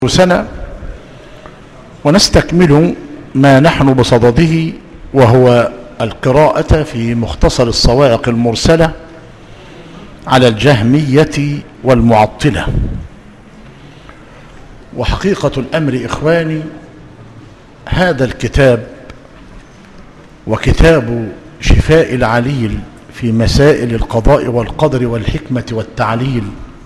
سنة ونستكمل ما نحن بصدده وهو القراءة في مختصر الصواعق المرسلة على الجهمية والمعطلة وحقيقة الأمر إخواني هذا الكتاب وكتاب شفاء العليل في مسائل القضاء والقدر والحكمة والتعليل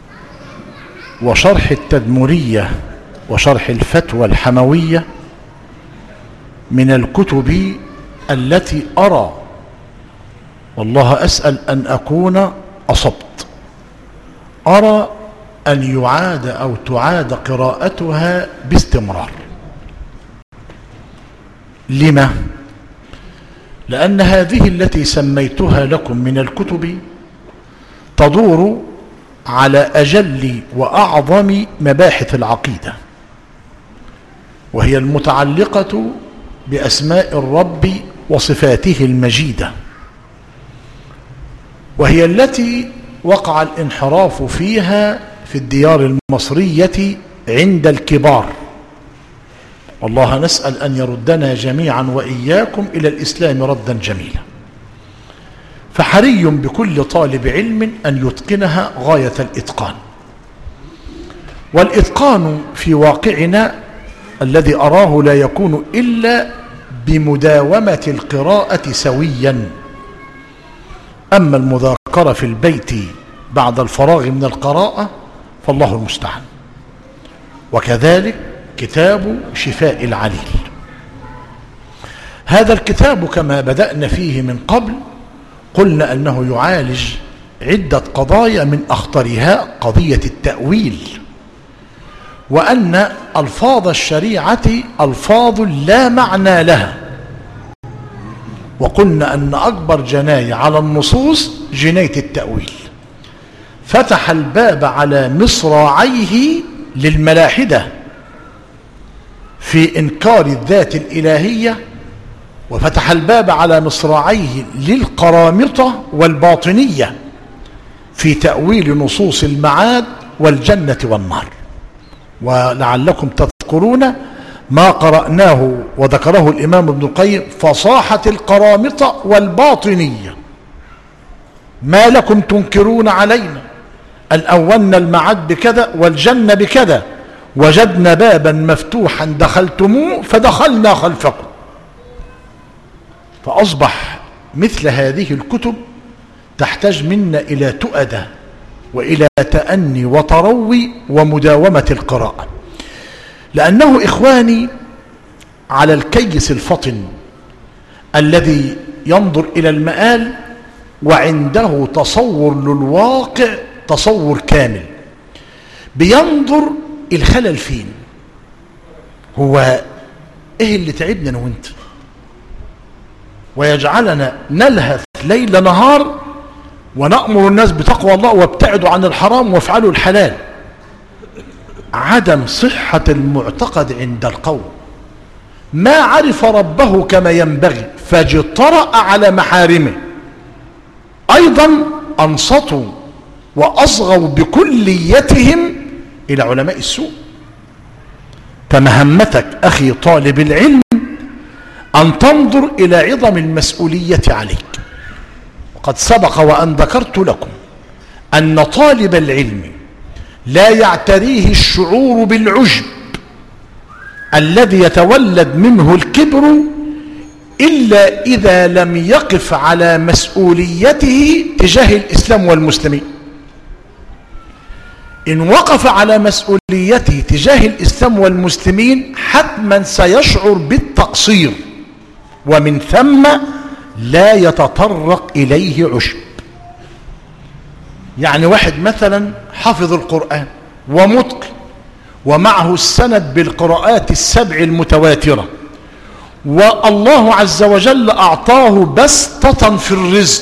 وشرح التدمرية وشرح الفتوى الحموية من الكتب التي أرى والله أسأل أن أكون أصبت أرى أن يعاد أو تعاد قراءتها باستمرار لما؟ لأن هذه التي سميتها لكم من الكتب تدور على أجل وأعظم مباحث العقيدة وهي المتعلقة بأسماء الرب وصفاته المجيدة وهي التي وقع الانحراف فيها في الديار المصرية عند الكبار والله نسأل أن يردنا جميعا وإياكم إلى الإسلام ردا جميلا فحري بكل طالب علم أن يتقنها غاية الإتقان والإتقان في واقعنا الذي أراه لا يكون إلا بمداومة القراءة سويا أما المذاكرة في البيت بعد الفراغ من القراءة فالله المستعان وكذلك كتاب شفاء العليل هذا الكتاب كما بدأنا فيه من قبل قلنا أنه يعالج عدة قضايا من أخطرها قضية التأويل وأن ألفاظ الشريعة ألفاظ لا معنى لها وقلنا أن أكبر جناية على النصوص جناية التأويل فتح الباب على مصراعيه للملاحدة في إنكار الذات الإلهية وفتح الباب على مصراعيه للقرامطة والباطنية في تأويل نصوص المعاد والجنة والنار ولعلكم تذكرون ما قرأناه وذكره الإمام ابن القيم فصاحة القرامطة والباطنية ما لكم تنكرون علينا الأولنا المعاد بكذا والجنة بكذا وجدنا بابا مفتوحا دخلتموه فدخلنا خلفكم فأصبح مثل هذه الكتب تحتاج منا إلى تؤدة وإلى تأني وتروي ومداومة القراءة لأنه إخواني على الكيس الفطن الذي ينظر إلى المآل وعنده تصور للواقع تصور كامل بينظر الخلل فين هو ايه اللي تعبنا انا وانت ويجعلنا نلهث ليل نهار ونأمر الناس بتقوى الله وابتعدوا عن الحرام وافعلوا الحلال عدم صحة المعتقد عند القوم ما عرف ربه كما ينبغي فاجترأ على محارمه أيضا أنصتوا وأصغوا بكليتهم إلى علماء السوء فمهمتك أخي طالب العلم أن تنظر إلى عظم المسؤولية عليك وقد سبق وأن ذكرت لكم أن طالب العلم لا يعتريه الشعور بالعجب الذي يتولد منه الكبر إلا إذا لم يقف على مسؤوليته تجاه الإسلام والمسلمين إن وقف على مسؤوليته تجاه الإسلام والمسلمين حتما سيشعر بالتقصير ومن ثم لا يتطرق إليه عشب يعني واحد مثلا حفظ القرآن ومتقن ومعه السند بالقراءات السبع المتواترة والله عز وجل أعطاه بسطة في الرزق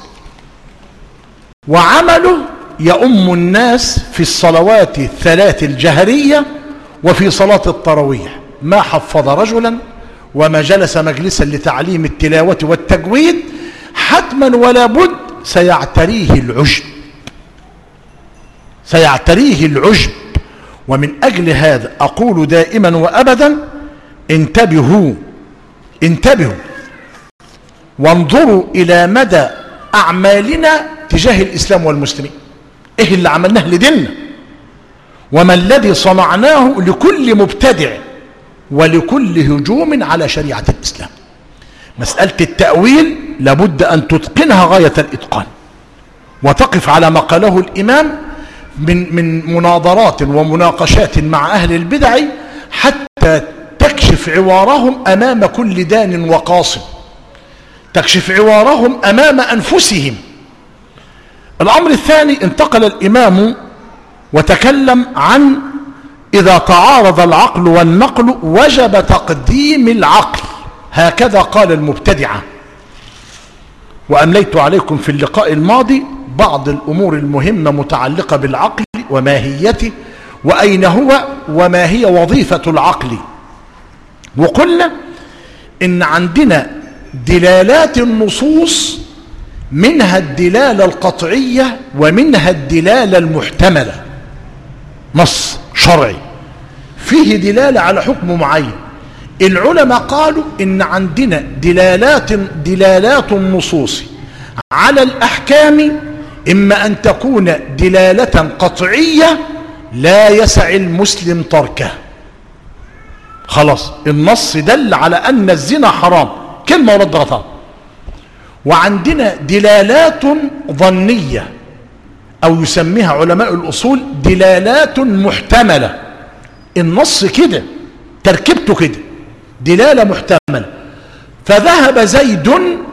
وعمله يؤم الناس في الصلوات الثلاث الجهرية وفي صلاة التراويح ما حفظ رجلا وما جلس مجلسا لتعليم التلاوة والتجويد حتما ولا بد سيعتريه العجب سيعتريه العجب ومن أجل هذا أقول دائما وأبدا انتبهوا انتبهوا وانظروا إلى مدى أعمالنا تجاه الإسلام والمسلمين إيه اللي عملناه لديننا وما الذي صنعناه لكل مبتدع ولكل هجوم على شريعة الإسلام مسألة التأويل لابد أن تتقنها غاية الإتقان وتقف على ما قاله الإمام من, من مناظرات ومناقشات مع أهل البدع حتى تكشف عوارهم أمام كل دان وقاصب تكشف عوارهم أمام أنفسهم الأمر الثاني انتقل الإمام وتكلم عن إذا تعارض العقل والنقل وجب تقديم العقل هكذا قال المبتدعة وأمليت عليكم في اللقاء الماضي بعض الأمور المهمة متعلقة بالعقل وماهيته وأين هو وما هي وظيفة العقل وقلنا إن عندنا دلالات النصوص منها الدلالة القطعية ومنها الدلالة المحتملة نص شرعي فيه دلالة على حكم معين العلماء قالوا إن عندنا دلالات دلالات النصوص على الأحكام إما أن تكون دلالة قطعية لا يسع المسلم تركه خلاص النص دل على أن الزنا حرام كلمة ورد غطاء وعندنا دلالات ظنية أو يسميها علماء الأصول دلالات محتملة النص كده تركيبته كده دلالة محتملة فذهب زيد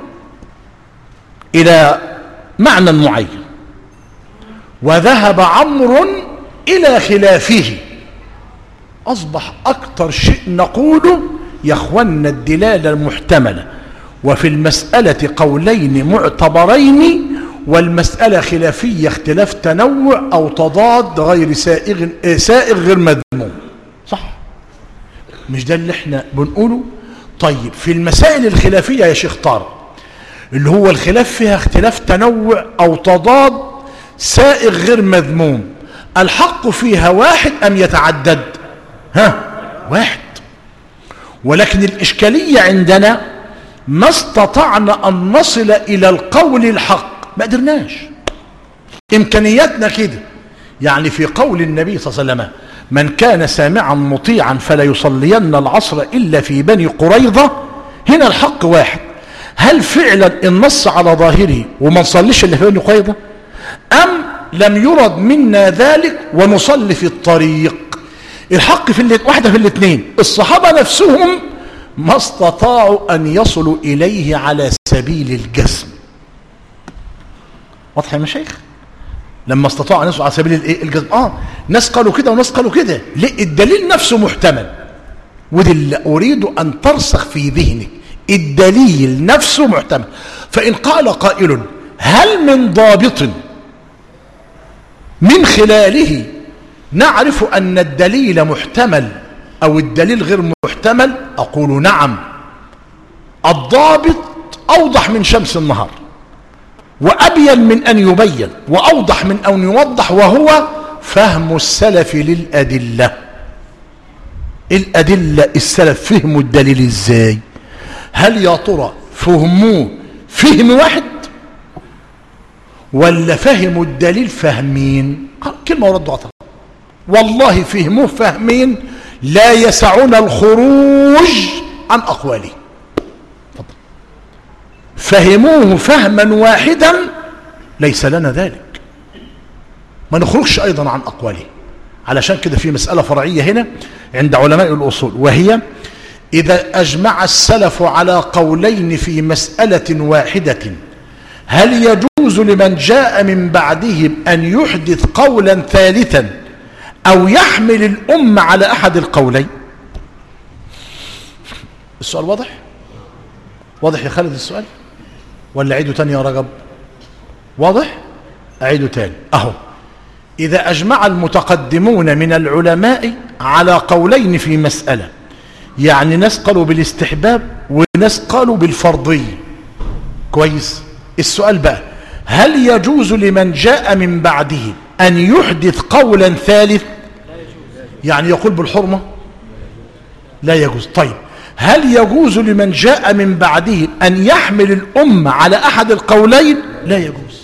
إلى معنى معين وذهب عمرو إلى خلافه أصبح أكثر شيء نقوله يا أخوانا الدلالة المحتملة وفي المسألة قولين معتبرين والمسألة خلافية اختلاف تنوع أو تضاد غير سائغ, سائغ غير مذموم صح مش ده اللي احنا بنقوله طيب في المسائل الخلافية يا شيخ طارق اللي هو الخلاف فيها اختلاف تنوع أو تضاد سائغ غير مذموم الحق فيها واحد أم يتعدد ها واحد ولكن الإشكالية عندنا ما استطعنا أن نصل إلى القول الحق ما قدرناش إمكانياتنا كده يعني في قول النبي صلى الله عليه وسلم من كان سامعا مطيعا فلا يصلين العصر إلا في بني قريظة هنا الحق واحد هل فعلا النص على ظاهره وما نصليش اللي في بني قريظة أم لم يرد منا ذلك ونصلي في الطريق الحق في اللي واحدة في الاثنين الصحابة نفسهم ما استطاعوا أن يصلوا إليه على سبيل الجسم واضح يا مشايخ لما استطاعوا أن يصلوا على سبيل الايه الجسم آه ناس قالوا كده وناس قالوا كده ليه الدليل نفسه محتمل ودي اللي أريد أن ترسخ في ذهنك الدليل نفسه محتمل فإن قال قائل هل من ضابط من خلاله نعرف أن الدليل محتمل أو الدليل غير محتمل أقول نعم الضابط أوضح من شمس النهار وأبين من أن يبين وأوضح من أن يوضح وهو فهم السلف للأدلة الأدلة السلف فهموا الدليل إزاي هل يا ترى فهموه فهم واحد ولا فهموا الدليل فهمين كلمة ورد عطا والله فهموه فهمين لا يسعنا الخروج عن أقواله فهموه فهما واحدا ليس لنا ذلك ما نخرجش أيضا عن أقواله علشان كده في مسألة فرعية هنا عند علماء الأصول وهي إذا أجمع السلف على قولين في مسألة واحدة هل يجوز لمن جاء من بعدهم أن يحدث قولا ثالثا أو يحمل الأمة على أحد القولين السؤال واضح واضح يا خالد السؤال ولا أعيده تاني يا رجب واضح أعيده تاني أهو إذا أجمع المتقدمون من العلماء على قولين في مسألة يعني ناس قالوا بالاستحباب وناس قالوا بالفرضية كويس السؤال بقى هل يجوز لمن جاء من بعده أن يحدث قولا ثالث يعني يقول بالحرمة لا يجوز طيب هل يجوز لمن جاء من بعده أن يحمل الأمة على أحد القولين لا يجوز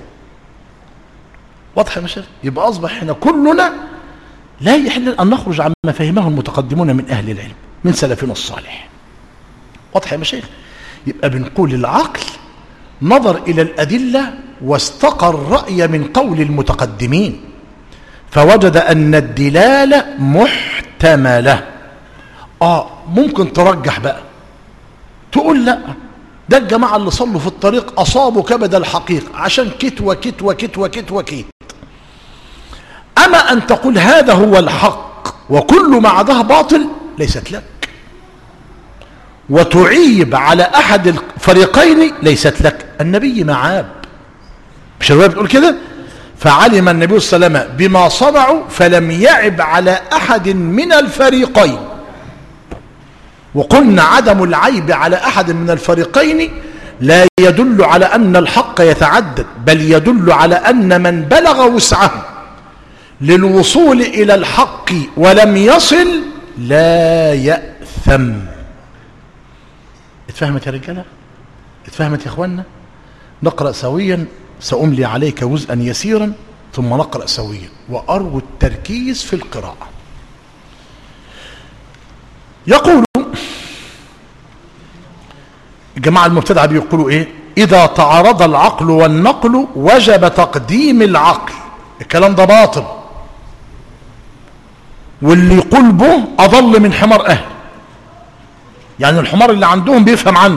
واضح يا مشايخ يبقى أصبح هنا كلنا لا يحل أن نخرج عما فهمه المتقدمون من أهل العلم من سلفنا الصالح واضح يا مشايخ يبقى بنقول العقل نظر إلى الأدلة واستقى الرأي من قول المتقدمين فوجد أن الدلالة محتملة آه ممكن ترجح بقى تقول لا ده الجماعة اللي صلوا في الطريق أصابوا كبد الحقيقة عشان كت وكت وكت وكت وكت أما أن تقول هذا هو الحق وكل ما عداه باطل ليست لك وتعيب على أحد الفريقين ليست لك النبي معاب مش الرواية بتقول كده فعلم النبي صلى الله عليه وسلم بما صنعوا فلم يعب على أحد من الفريقين وقلنا عدم العيب على أحد من الفريقين لا يدل على أن الحق يتعدد بل يدل على أن من بلغ وسعه للوصول إلى الحق ولم يصل لا يأثم اتفهمت يا رجالة اتفهمت يا اخوانا نقرأ سويا سأملي عليك جزءا يسيرا ثم نقرأ سويا وأرجو التركيز في القراءة يقول الجماعة المبتدعة بيقولوا ايه اذا تعارض العقل والنقل وجب تقديم العقل الكلام ده باطل واللي يقول به اضل من حمار اهل يعني الحمار اللي عندهم بيفهم عنه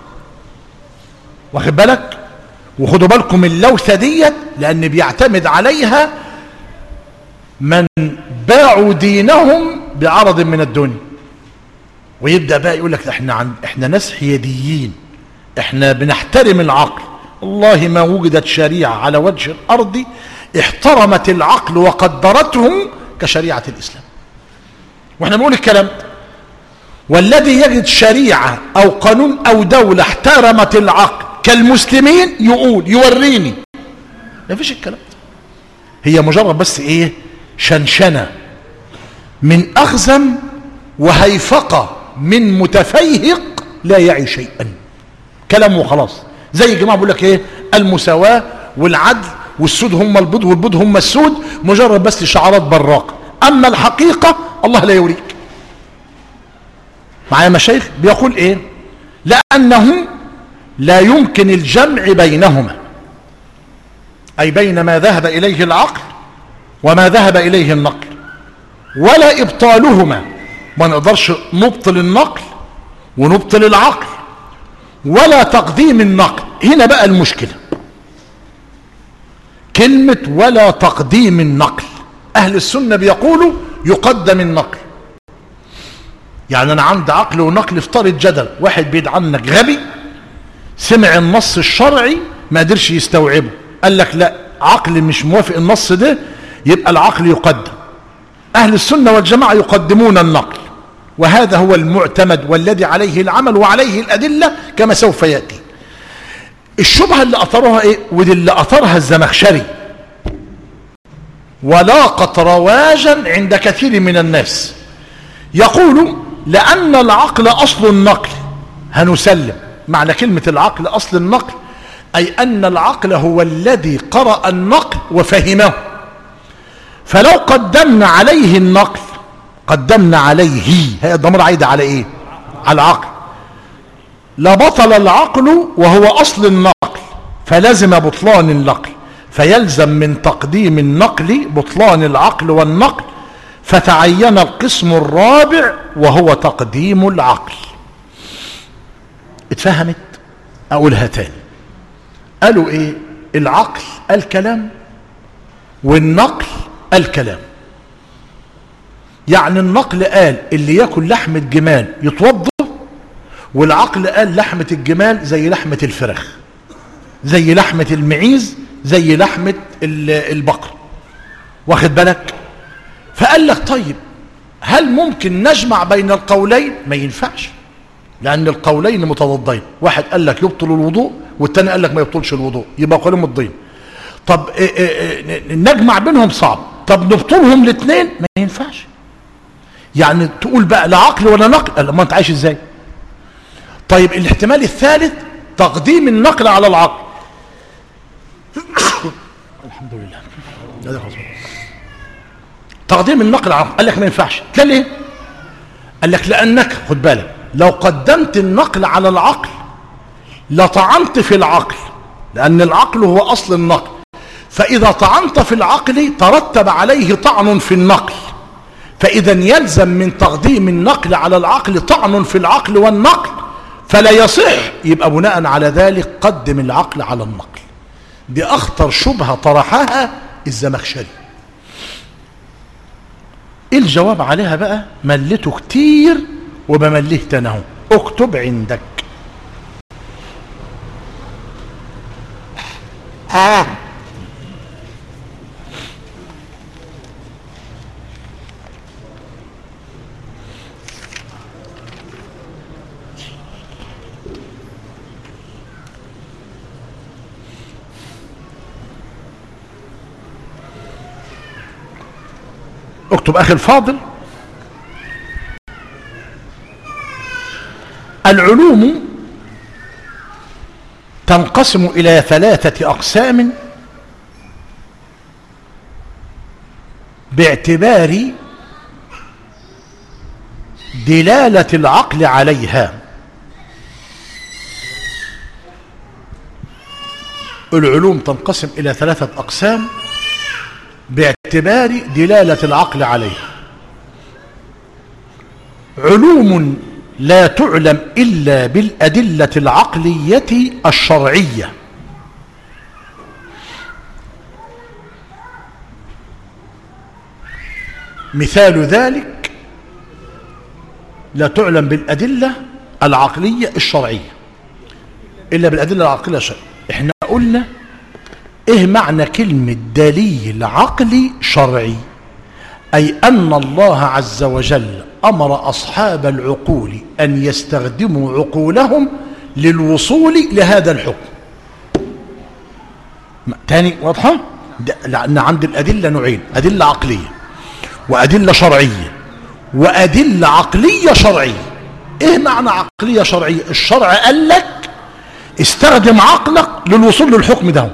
واخد بالك وخدوا بالكم اللوثه ديت لان بيعتمد عليها من باعوا دينهم بعرض من الدنيا ويبدا بقى يقول لك احنا عن احنا ناس حياديين احنا بنحترم العقل والله ما وجدت شريعه على وجه الارض احترمت العقل وقدرته كشريعه الاسلام واحنا بنقول الكلام والذي يجد شريعه او قانون او دوله احترمت العقل كالمسلمين يقول يوريني ما فيش الكلام ده هي مجرد بس ايه شنشنه من اخزم وهيفقه من متفيهق لا يعي شيئا كلام وخلاص زي الجماعه بيقول لك ايه المساواه والعدل والسود هم البيض والبيض هم السود مجرد بس شعارات براقه اما الحقيقه الله لا يوريك معايا مشايخ بيقول ايه لانه لا يمكن الجمع بينهما اي بين ما ذهب اليه العقل وما ذهب اليه النقل ولا ابطالهما ما نقدرش نبطل النقل ونبطل العقل ولا تقديم النقل هنا بقى المشكلة كلمة ولا تقديم النقل أهل السنة بيقولوا يقدم النقل يعني أنا عندي عقل ونقل افترض جدل واحد بيد عنك غبي سمع النص الشرعي ما قدرش يستوعبه قال لك لا عقل مش موافق النص ده يبقى العقل يقدم أهل السنة والجماعة يقدمون النقل وهذا هو المعتمد والذي عليه العمل وعليه الأدلة كما سوف يأتي الشبهة اللي أثرها إيه ودي اللي أثرها الزمخشري ولاقت رواجا عند كثير من الناس يقول لأن العقل أصل النقل هنسلم معنى كلمة العقل أصل النقل أي أن العقل هو الذي قرأ النقل وفهمه فلو قدمنا عليه النقل قدمنا عليه هي الضمير عايد على ايه على العقل لبطل العقل وهو اصل النقل فلزم بطلان النقل فيلزم من تقديم النقل بطلان العقل والنقل فتعين القسم الرابع وهو تقديم العقل اتفهمت اقولها تاني قالوا ايه العقل الكلام والنقل الكلام يعني النقل قال اللي ياكل لحمة جمال يتوضى والعقل قال لحمة الجمال زي لحمة الفراخ زي لحمة المعيز زي لحمة البقر واخد بالك فقال لك طيب هل ممكن نجمع بين القولين ما ينفعش لأن القولين متضادين واحد قال لك يبطل الوضوء والتاني قال لك ما يبطلش الوضوء يبقى قولين مضين طب إيه إيه نجمع بينهم صعب طب نبطلهم الاثنين ما ينفعش يعني تقول بقى لا عقل ولا نقل ما انت عايش ازاي طيب الاحتمال الثالث تقديم النقل على العقل الحمد لله هذا خلاص تقديم النقل على العقل قال لك ما ينفعش قال ليه قال لك لانك خد بالك لو قدمت النقل على العقل لطعنت في العقل لان العقل هو اصل النقل فاذا طعنت في العقل ترتب عليه طعن في النقل فاذا يلزم من تقديم النقل على العقل طعن في العقل والنقل فلا يصح يبقى بناء على ذلك قدم العقل على النقل دي اخطر شبهه طرحها الزمخشري ايه الجواب عليها بقى ملته كتير وبمليه تنهو اكتب عندك آه. اكتب اخي الفاضل العلوم تنقسم الى ثلاثه اقسام باعتبار دلاله العقل عليها العلوم تنقسم الى ثلاثه اقسام باعتبار دلالة العقل عليه علوم لا تعلم إلا بالأدلة العقلية الشرعية مثال ذلك لا تعلم بالأدلة العقلية الشرعية إلا بالأدلة العقلية الشرعية احنا قلنا ايه معنى كلمة دليل عقلي شرعي اي ان الله عز وجل امر اصحاب العقول ان يستخدموا عقولهم للوصول لهذا الحكم تاني واضحة لان عند الادلة نوعين ادلة عقلية وادلة شرعية وادلة عقلية شرعية ايه معنى عقلية شرعية الشرع قال لك استخدم عقلك للوصول للحكم ده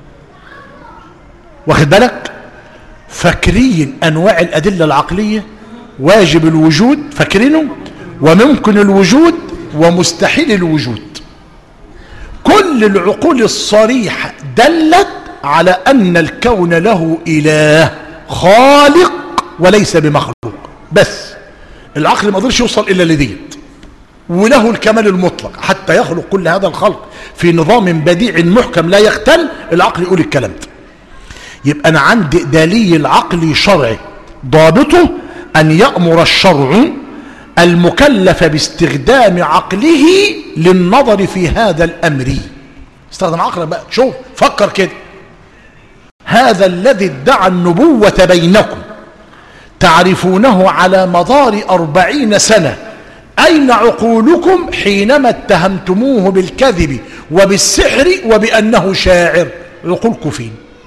واخد بالك فاكرين انواع الادله العقليه واجب الوجود فاكرينه وممكن الوجود ومستحيل الوجود كل العقول الصريحه دلت على ان الكون له اله خالق وليس بمخلوق بس العقل ما قدرش يوصل الا لديت وله الكمال المطلق حتى يخلق كل هذا الخلق في نظام بديع محكم لا يختل العقل يقول الكلام ده يبقى أنا عندي دليل عقلي شرعي ضابطه أن يأمر الشرع المكلف باستخدام عقله للنظر في هذا الأمر استخدم عقلك بقى شوف فكر كده هذا الذي ادعى النبوة بينكم تعرفونه على مدار أربعين سنة أين عقولكم حينما اتهمتموه بالكذب وبالسحر وبأنه شاعر عقولكم فين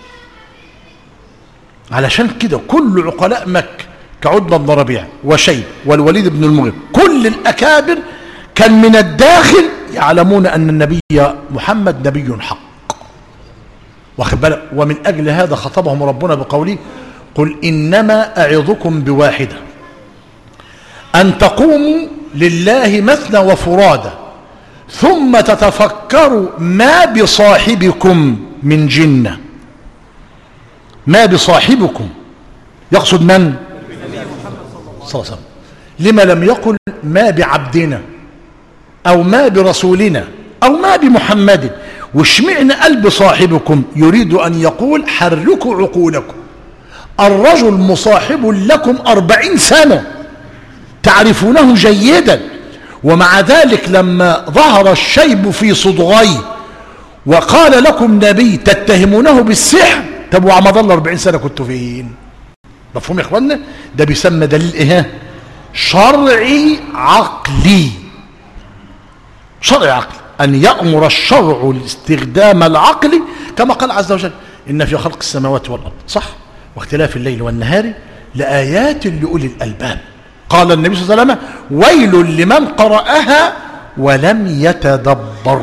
علشان كده كل عقلاء مكة كعتبة بن ربيع وشيب والوليد بن المغيرة كل الأكابر كان من الداخل يعلمون أن النبي محمد نبي حق واخد بالك ومن أجل هذا خطبهم ربنا بقوله قل إنما أعظكم بواحدة أن تقوموا لله مثنى وفرادى ثم تتفكروا ما بصاحبكم من جنه ما بصاحبكم يقصد من صلى الله عليه وسلم لما لم يقل ما بعبدنا او ما برسولنا او ما بمحمد واشمعنا قلب صاحبكم يريد ان يقول حركوا عقولكم الرجل مصاحب لكم أربعين سنة تعرفونه جيدا ومع ذلك لما ظهر الشيب في صدغيه وقال لكم نبي تتهمونه بالسحر طب وعم ضل 40 سنه كنتوا فين مفهوم يا اخوانا ده بيسمى دليل ايه شرعي عقلي شرعي عقلي ان يامر الشرع الاستخدام العقلي كما قال عز وجل ان في خلق السماوات والارض صح واختلاف الليل والنهار لايات لاولي الالباب قال النبي صلى الله عليه وسلم ويل لمن قرأها ولم يتدبر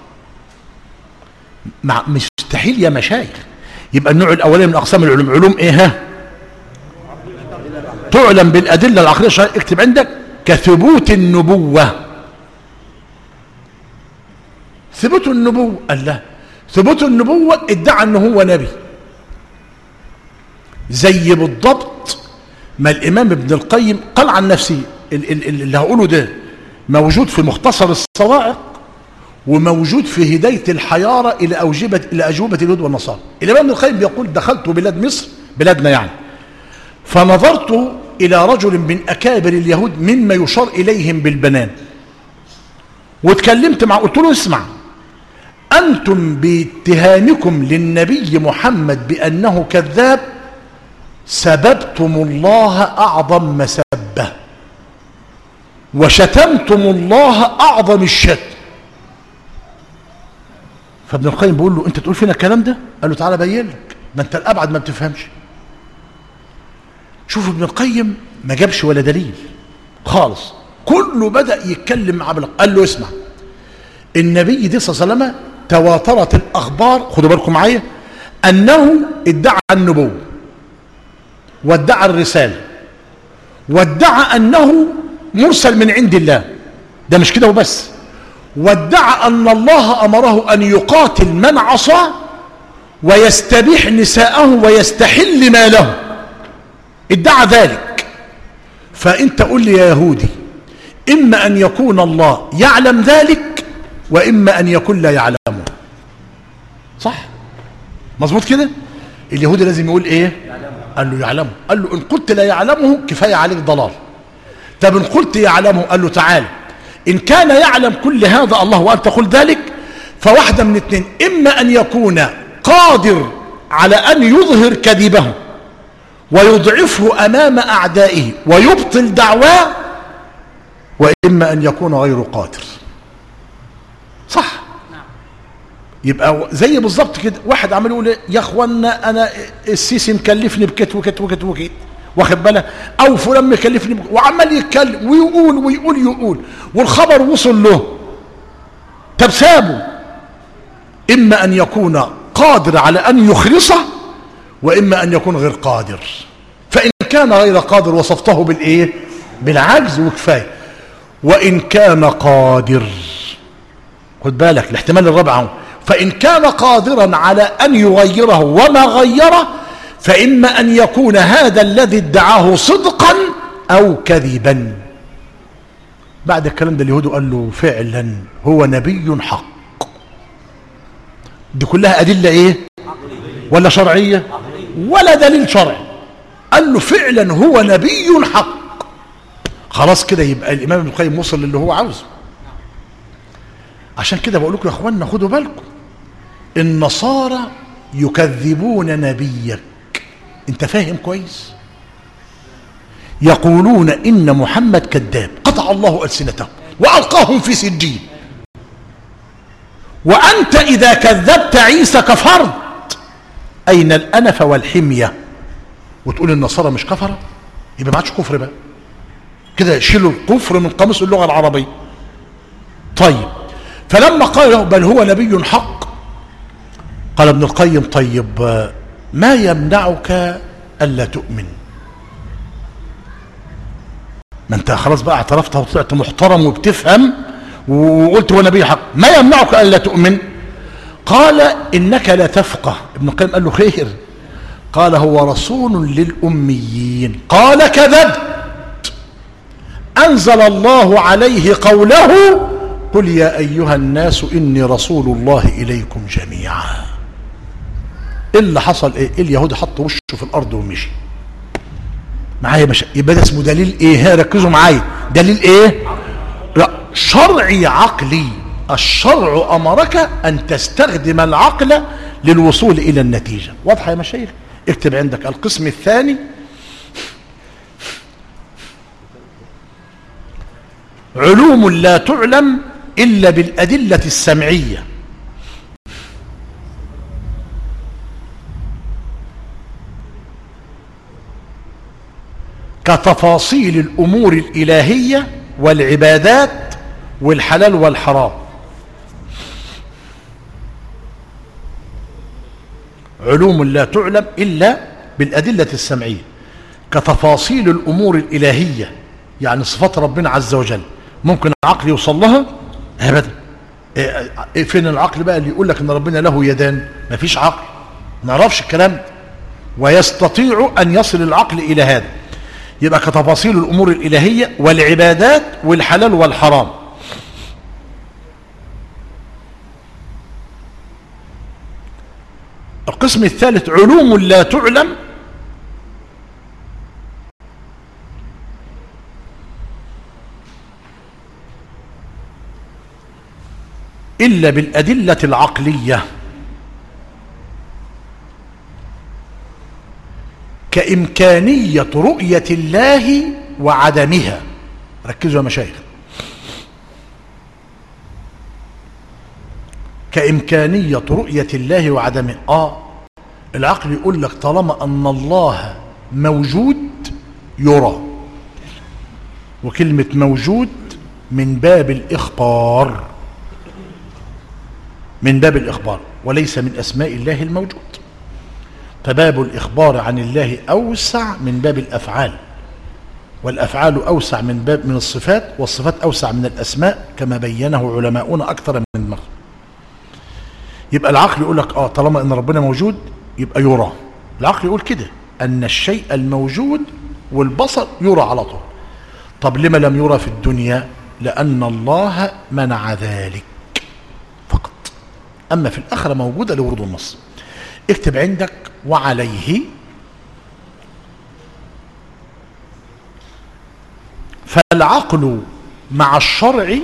مع مستحيل يا مشايخ يبقى النوع الاولاني من اقسام العلوم علوم ايه ها تعلم بالادله العقليه الشرعيه اكتب عندك كثبوت النبوه ثبوت النبوه الله ثبوت النبوه ادعى انه هو نبي زي بالضبط ما الامام ابن القيم قال عن نفسه اللي هقوله ده موجود في مختصر الصواعق وموجود في هداية الحيارة إلى أوجبة إلى أجوبة اليهود والنصارى الإمام ابن القيم يقول دخلت بلاد مصر بلادنا يعني فنظرت إلى رجل من أكابر اليهود مما يشار إليهم بالبنان واتكلمت مع قلت له اسمع أنتم باتهامكم للنبي محمد بأنه كذاب سببتم الله أعظم مسبة وشتمتم الله أعظم الشتم فابن القيم بيقول له انت تقول فينا الكلام ده قال له تعالى بين لك ما انت الابعد ما بتفهمش شوف ابن القيم ما جابش ولا دليل خالص كله بدا يتكلم مع ابن قال له اسمع النبي دي صلى الله عليه وسلم تواترت الاخبار خدوا بالكم معايا انه ادعى النبوه وادعى الرساله وادعى انه مرسل من عند الله ده مش كده وبس وادعى أن الله أمره أن يقاتل من عصاه ويستبيح نساءه ويستحل ماله ادعى ذلك فأنت قل لي يا يهودي إما أن يكون الله يعلم ذلك وإما أن يكون لا يعلمه صح مظبوط كده اليهودي لازم يقول ايه قال له يعلمه قال له ان قلت لا يعلمه كفايه عليك ضلال طب ان قلت يعلمه قال له تعالى إن كان يعلم كل هذا الله وأن تقول ذلك فواحدة من اثنين إما أن يكون قادر على أن يظهر كذبه ويضعفه أمام أعدائه ويبطل دعواه وإما أن يكون غير قادر صح يبقى زي بالظبط كده واحد عمال يقول يا اخوانا انا السيسي مكلفني بكت وكت وكت وكت واخد بالك او فلان مكلفني وعمال يتكلم ويقول ويقول يقول والخبر وصل له طب سابه اما ان يكون قادر على ان يخلصه واما ان يكون غير قادر فان كان غير قادر وصفته بالايه بالعجز وكفايه وان كان قادر خد بالك الاحتمال الرابع اهو فان كان قادرا على ان يغيره وما غيره فإما أن يكون هذا الذي ادعاه صدقا أو كذبا بعد الكلام ده اليهود قال له فعلا هو نبي حق دي كلها أدلة إيه ولا شرعية ولا دليل شرعي قال له فعلا هو نبي حق خلاص كده يبقى الإمام ابن القيم وصل للي هو عاوزه عشان كده بقول لكم يا اخوانا خدوا بالكم النصارى يكذبون نبيك انت فاهم كويس يقولون ان محمد كذاب قطع الله السنتهم والقاهم في سجين وانت اذا كذبت عيسى كفرت اين الانف والحميه وتقول النصارى مش كفره يبقى ما عادش كفر بقى كده شيلوا الكفر من قاموس اللغه العربيه طيب فلما قال له بل هو نبي حق قال ابن القيم طيب ما يمنعك ألا تؤمن ما انت خلاص بقى اعترفت وطلعت محترم وبتفهم وقلت هو نبي حق ما يمنعك ألا تؤمن قال إنك لا تفقه ابن القيم قال له خير قال هو رسول للأميين قال كذبت أنزل الله عليه قوله قل يا أيها الناس إني رسول الله إليكم جميعا إيه اللي حصل إيه اليهود حط وشه في الأرض ومشي معايا مش يبقى ده اسمه دليل إيه ركزوا معايا دليل إيه لا شرعي عقلي الشرع أمرك أن تستخدم العقل للوصول إلى النتيجة واضحة يا مشايخ اكتب عندك القسم الثاني علوم لا تعلم إلا بالأدلة السمعية كتفاصيل الأمور الإلهية والعبادات والحلال والحرام علوم لا تعلم إلا بالأدلة السمعية كتفاصيل الأمور الإلهية يعني صفات ربنا عز وجل ممكن العقل يوصل لها أبدا إيه إيه فين العقل بقى اللي يقول لك ان ربنا له يدان مفيش عقل ما نعرفش الكلام ده ويستطيع أن يصل العقل إلى هذا يبقى كتفاصيل الأمور الإلهية والعبادات والحلال والحرام القسم الثالث علوم لا تعلم إلا بالأدلة العقلية كإمكانية رؤية الله وعدمها ركزوا يا مشايخ كإمكانية رؤية الله وعدمه آه العقل يقول لك طالما أن الله موجود يرى وكلمة موجود من باب الإخبار من باب الإخبار وليس من أسماء الله الموجود فباب الإخبار عن الله أوسع من باب الأفعال والأفعال أوسع من باب من الصفات والصفات أوسع من الأسماء كما بينه علماؤنا أكثر من مرة يبقى العقل يقول لك اه طالما ان ربنا موجود يبقى يرى العقل يقول كده ان الشيء الموجود والبصر يرى على طول طب لما لم يرى في الدنيا لان الله منع ذلك فقط اما في الاخره موجوده لورود النص اكتب عندك وعليه فالعقل مع الشرع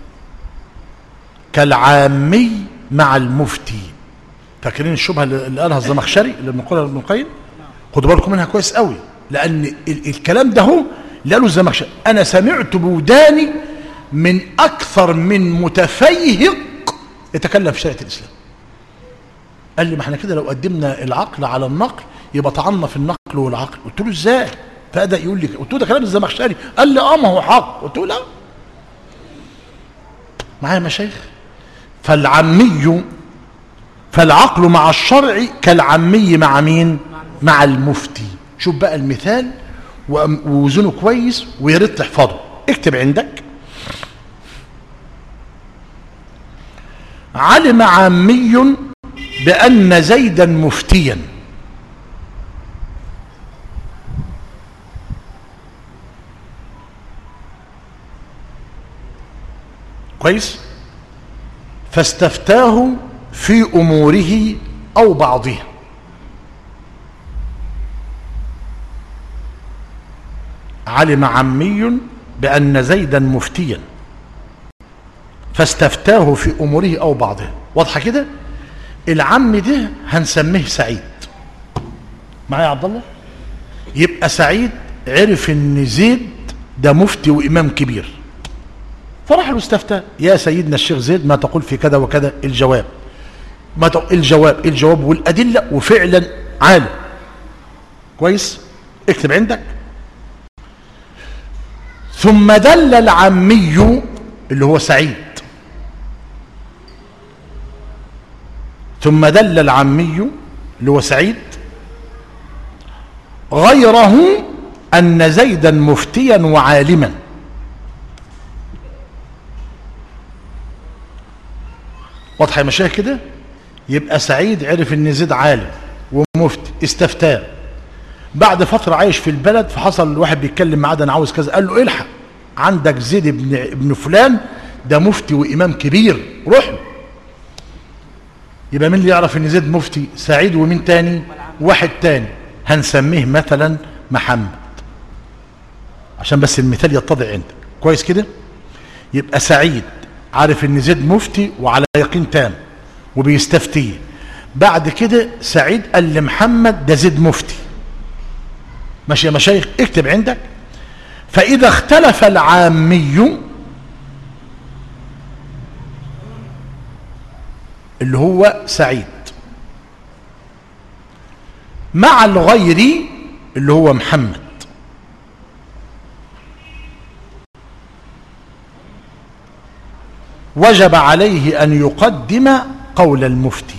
كالعامي مع المفتي فاكرين الشبهه اللي قالها الزمخشري اللي بنقولها ابن القيم خدوا بالكم منها كويس قوي لان ال الكلام ده هو اللي قاله الزمخشري انا سمعت بوداني من اكثر من متفيهق يتكلم في شريعه الاسلام قال لي ما احنا كده لو قدمنا العقل على النقل يبقى طعنا في النقل والعقل قلت له ازاي فبدا يقول لي قلت له ده كلام الزمخشري قال لي اه ما هو حق قلت له لا معايا مشايخ فالعمي فالعقل مع الشرع كالعمي مع مين مع المفتي شوف بقى المثال ووزنه كويس ويا ريت تحفظه اكتب عندك علم عامي بأن زيدا مفتيا كويس فاستفتاه في أموره أو بعضها علم عمي بأن زيدا مفتيا فاستفتاه في أموره أو بعضها واضحة كده العم ده هنسميه سعيد معايا يا عبد الله يبقى سعيد عرف ان زيد ده مفتي وامام كبير فراح له استفتى يا سيدنا الشيخ زيد ما تقول في كذا وكذا الجواب ما تقول الجواب الجواب والادله وفعلا عالم كويس اكتب عندك ثم دل العمي اللي هو سعيد ثم دل العمي اللي هو سعيد غيره أن زيدا مفتيا وعالما واضحة يا مشايخ كده يبقى سعيد عرف ان زيد عالم ومفتي استفتاه بعد فترة عايش في البلد فحصل واحد بيتكلم معاه ده انا عاوز كذا قال له الحق عندك زيد ابن ابن فلان ده مفتي وامام كبير روح له يبقى مين اللي يعرف ان زيد مفتي سعيد ومين تاني واحد تاني هنسميه مثلا محمد عشان بس المثال يتضح عندك كويس كده يبقى سعيد عارف ان زيد مفتي وعلى يقين تام وبيستفتيه بعد كده سعيد قال لمحمد ده زيد مفتي ماشي يا مشايخ اكتب عندك فإذا اختلف العامي اللي هو سعيد مع الغير اللي هو محمد وجب عليه أن يقدم قول المفتي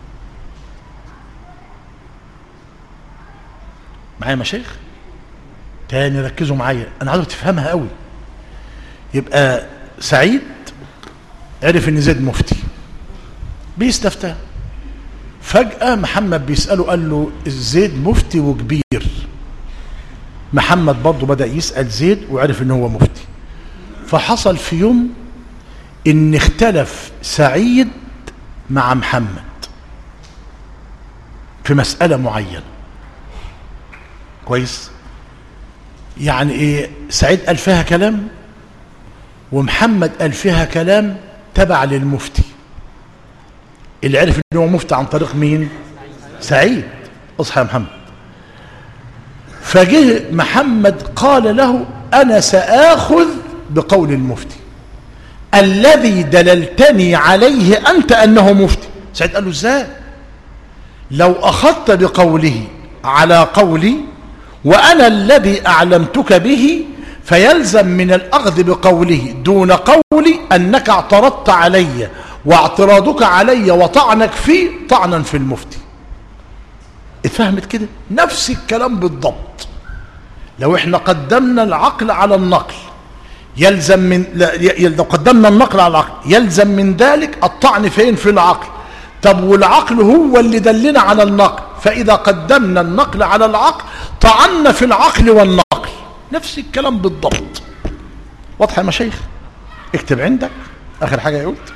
معايا مشايخ تاني ركزوا معايا انا عايزك تفهمها قوي يبقى سعيد عرف ان زيد مفتي بيستفتى فجأة محمد بيسأله قال له زيد مفتي وكبير محمد برضه بدأ يسأل زيد وعرف ان هو مفتي فحصل في يوم ان اختلف سعيد مع محمد في مسألة معينة كويس يعني ايه سعيد قال فيها كلام ومحمد قال فيها كلام تبع للمفتي اللي عرف ان هو مفتي عن طريق مين سعيد اصحى يا محمد فجه محمد قال له انا ساخذ بقول المفتي الذي دللتني عليه انت انه مفتي سعيد قال له ازاي لو اخذت بقوله على قولي وأنا الذي أعلمتك به فيلزم من الأخذ بقوله دون قولي أنك اعترضت علي واعتراضك علي وطعنك فيه طعنا في المفتي اتفهمت كده نفس الكلام بالضبط لو احنا قدمنا العقل على النقل يلزم من لو قدمنا النقل على العقل يلزم من ذلك الطعن فين في العقل طب والعقل هو اللي دلنا على النقل فإذا قدمنا النقل على العقل طعنا في العقل والنقل نفس الكلام بالضبط واضح يا مشايخ اكتب عندك آخر حاجة قلت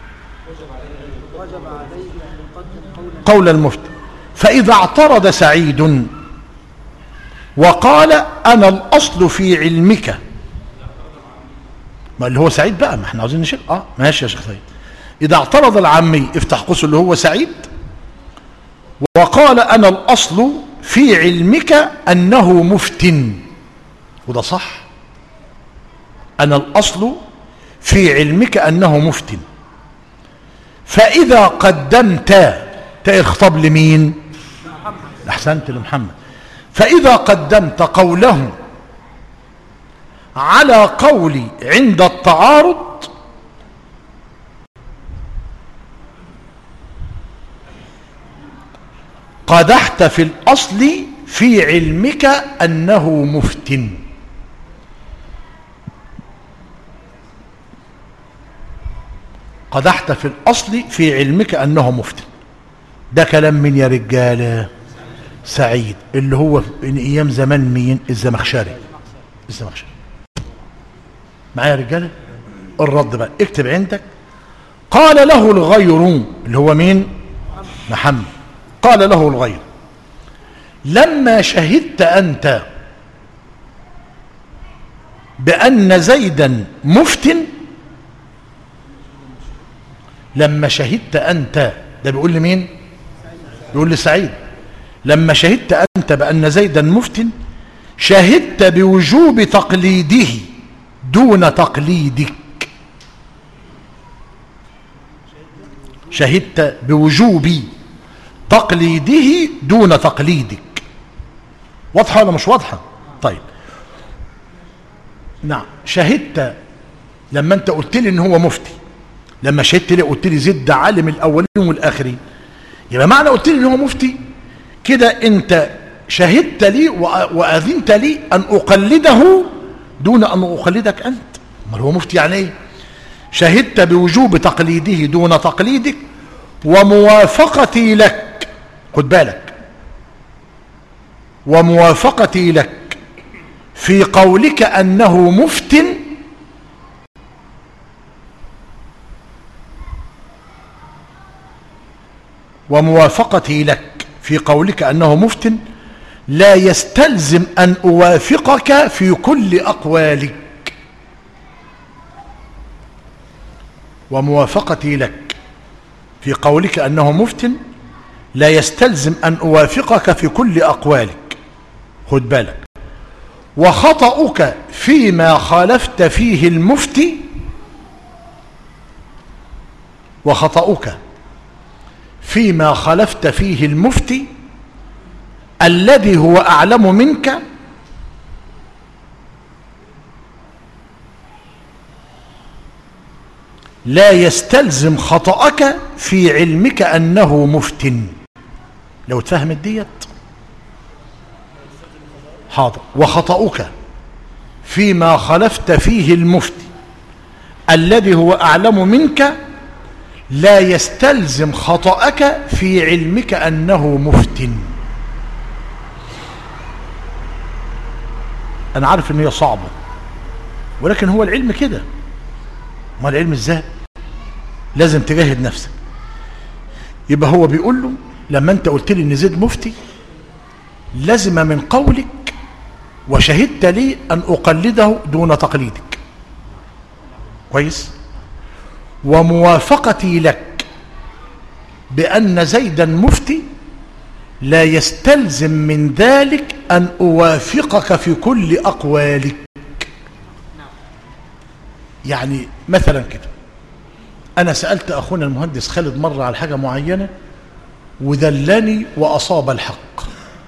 قول المفتي فإذا اعترض سعيد وقال أنا الأصل في علمك ما اللي هو سعيد بقى ما احنا عاوزين نشيل اه ماشي يا شيخ سعيد إذا اعترض العمي افتح قوس اللي هو سعيد وقال أنا الأصل في علمك أنه مفتن وده صح أنا الأصل في علمك أنه مفتن فإذا قدمت تأي خطاب لمين أحسنت لمحمد فإذا قدمت قوله على قولي عند التعارض قدحت في الأصل في علمك أنه مفتن قدحت في الأصل في علمك أنه مفتن ده كلام من يا رجالة سعيد اللي هو من أيام زمان مين الزمخشري الزمخشري معايا يا رجالة الرد بقى اكتب عندك قال له الغير اللي هو مين محمد قال له الغير لما شهدت أنت بأن زيدا مفتن لما شهدت أنت ده بيقول لمين بيقول لسعيد لما شهدت أنت بأن زيدا مفتن شهدت بوجوب تقليده دون تقليدك شهدت بوجوب تقليده دون تقليدك واضحة ولا مش واضحة طيب نعم شهدت لما انت قلت لي ان هو مفتي لما شهدت لي قلت لي زد عالم الاولين والاخرين يبقى معنى قلت لي ان هو مفتي كده انت شهدت لي واذنت لي ان اقلده دون ان اقلدك انت امال هو مفتي يعني ايه شهدت بوجوب تقليده دون تقليدك وموافقتي لك خد بالك وموافقتي لك في قولك أنه مفتن وموافقتي لك في قولك أنه مفتن لا يستلزم أن أوافقك في كل أقوالك وموافقتي لك في قولك أنه مفتن لا يستلزم أن أوافقك في كل أقوالك خد بالك وخطأك فيما خالفت فيه المفتي وخطأك فيما خالفت فيه المفتي الذي هو أعلم منك لا يستلزم خطأك في علمك أنه مفتن لو تفهمت ديت حاضر وخطأك فيما خلفت فيه المفتي الذي هو أعلم منك لا يستلزم خطأك في علمك أنه مفتن أنا عارف أن هي صعبة ولكن هو العلم كده ما العلم ازاي لازم تجاهد نفسك يبقى هو بيقول له لما انت قلت لي ان زيد مفتي لزم من قولك وشهدت لي ان اقلده دون تقليدك كويس وموافقتي لك بان زيدا مفتي لا يستلزم من ذلك ان اوافقك في كل اقوالك يعني مثلا كده انا سالت اخونا المهندس خالد مره على حاجه معينه ودلني واصاب الحق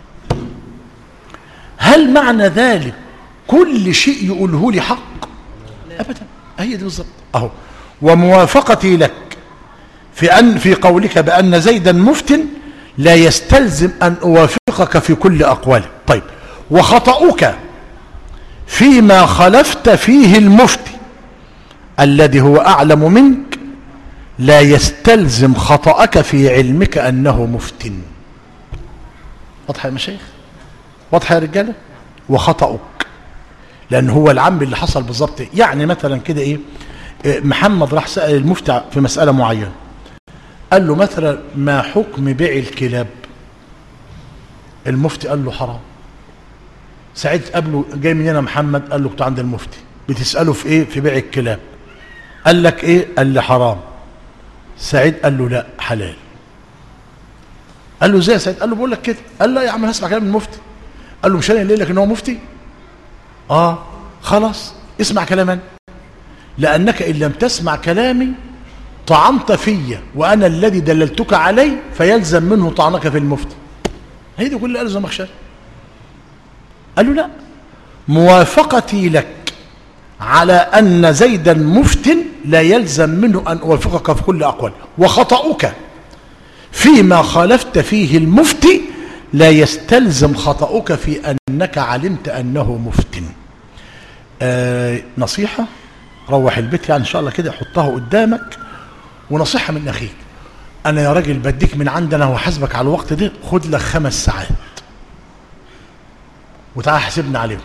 هل معنى ذلك كل شيء يقوله لي حق ابدا هي دي بالظبط اهو وموافقتي لك في ان في قولك بان زيدا مفتن لا يستلزم ان اوافقك في كل اقوالك طيب وخطأك فيما خلفت فيه المفتي الذي هو أعلم منك لا يستلزم خطأك في علمك أنه مفتن واضح يا مشايخ واضح يا رجالة وخطأك لأن هو العم اللي حصل بالظبط يعني مثلا كده إيه محمد راح سأل المفتي في مسألة معينة قال له مثلا ما حكم بيع الكلاب المفتي قال له حرام سعيد قبله جاي منين محمد قال له كنت عند المفتي بتسأله في ايه في بيع الكلاب قال لك ايه قال لي حرام سعيد قال له لا حلال قال له ازاي يا سعيد قال له بقول لك كده قال لا يا عم هسمع كلام المفتي قال له مش انا اللي لك ان هو مفتي اه خلاص اسمع كلام انا لانك ان لم تسمع كلامي طعنت في وانا الذي دللتك عليه فيلزم منه طعنك في المفتي هي دي كل الزم مخشر قال له لا موافقتي لك على أن زيدا مفتن لا يلزم منه أن أوافقك في كل أقوال وخطأك فيما خالفت فيه المفتي لا يستلزم خطأك في أنك علمت أنه مفتن آه نصيحة روح البيت يعني إن شاء الله كده حطها قدامك ونصيحة من أخيك أنا يا راجل بديك من عندنا وحاسبك على الوقت ده خد لك خمس ساعات وتعال حاسبنا عليهم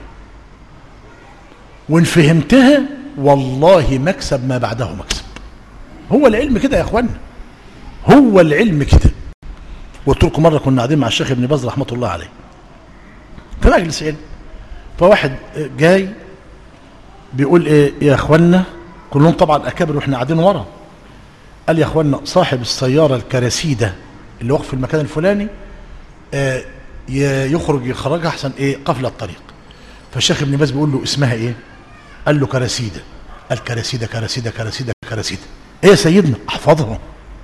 وان فهمتها والله مكسب ما بعده مكسب هو العلم كده يا اخوانا هو العلم كده قلت لكم مره كنا قاعدين مع الشيخ ابن باز رحمه الله عليه في مجلس علم فواحد جاي بيقول ايه يا اخوانا كلهم طبعا اكابر واحنا قاعدين ورا قال يا اخوانا صاحب السياره الكراسيده اللي واقف في المكان الفلاني آه يخرج يخرجها احسن ايه قفل الطريق فالشيخ ابن باز بيقول له اسمها ايه قال له كراسيدة قال كراسيدة كراسيدة كراسيدة كراسيدة ايه يا سيدنا احفظها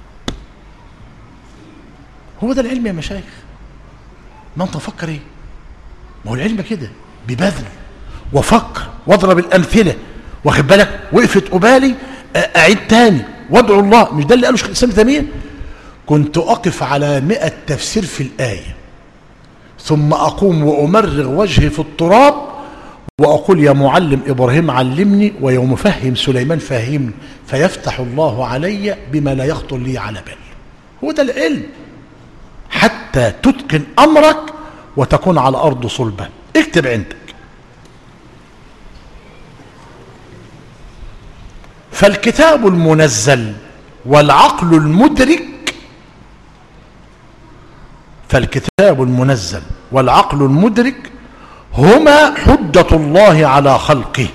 هو ده العلم يا مشايخ ما انت فكر ايه ما هو العلم كده ببذل وفكر واضرب الامثله واخد بالك وقفت قبالي اعيد تاني وادعو الله مش ده اللي قاله شيخ الاسلام تيميه كنت اقف على مئة تفسير في الايه ثم اقوم وامرغ وجهي في التراب وأقول يا معلم إبراهيم علمني ويا مفهم سليمان فهمني فيفتح الله علي بما لا يخطر لي على بال هو ده العلم حتى تتقن أمرك وتكون على أرض صلبة اكتب عندك فالكتاب المنزل والعقل المدرك فالكتاب المنزل والعقل المدرك هما حجة الله على خلقه